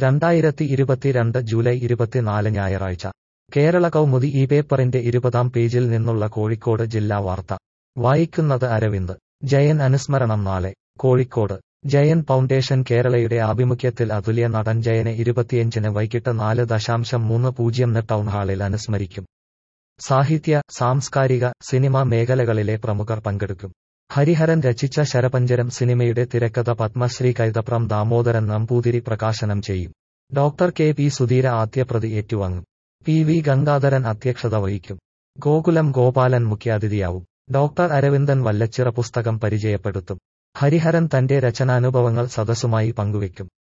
രണ്ടായിരത്തി ഇരുപത്തിരണ്ട് ജൂലൈ ഇരുപത്തിനാല് ഞായറാഴ്ച കേരള കൗമുദി ഈ പേപ്പറിന്റെ ഇരുപതാം പേജിൽ നിന്നുള്ള കോഴിക്കോട് ജില്ലാ വാർത്ത വായിക്കുന്നത് അരവിന്ദ് ജയൻ അനുസ്മരണം നാളെ കോഴിക്കോട് ജയൻ ഫൗണ്ടേഷൻ കേരളയുടെ ആഭിമുഖ്യത്തിൽ അതുല്യ നടൻ ജയനെ ഇരുപത്തിയഞ്ചിന് വൈകിട്ട് നാല് ദശാംശം മൂന്ന് പൂജ്യം ന് ടൗൺഹാളിൽ അനുസ്മരിക്കും സാഹിത്യ സാംസ്കാരിക സിനിമ മേഖലകളിലെ പ്രമുഖർ പങ്കെടുക്കും ഹരിഹരൻ രചിച്ച ശരപഞ്ചരം സിനിമയുടെ തിരക്കഥ പത്മശ്രീ കൈതപ്രം ദാമോദരൻ നമ്പൂതിരി പ്രകാശനം ചെയ്യും ഡോക്ടർ കെ പി സുധീര ആദ്യപ്രതി ഏറ്റുവാങ്ങും പി വി ഗംഗാധരൻ അധ്യക്ഷത വഹിക്കും ഗോകുലം ഗോപാലൻ മുഖ്യാതിഥിയാവും ഡോക്ടർ അരവിന്ദൻ വല്ലച്ചിറ പുസ്തകം പരിചയപ്പെടുത്തും ഹരിഹരൻ തന്റെ രചനാനുഭവങ്ങൾ സദസ്സുമായി പങ്കുവയ്ക്കും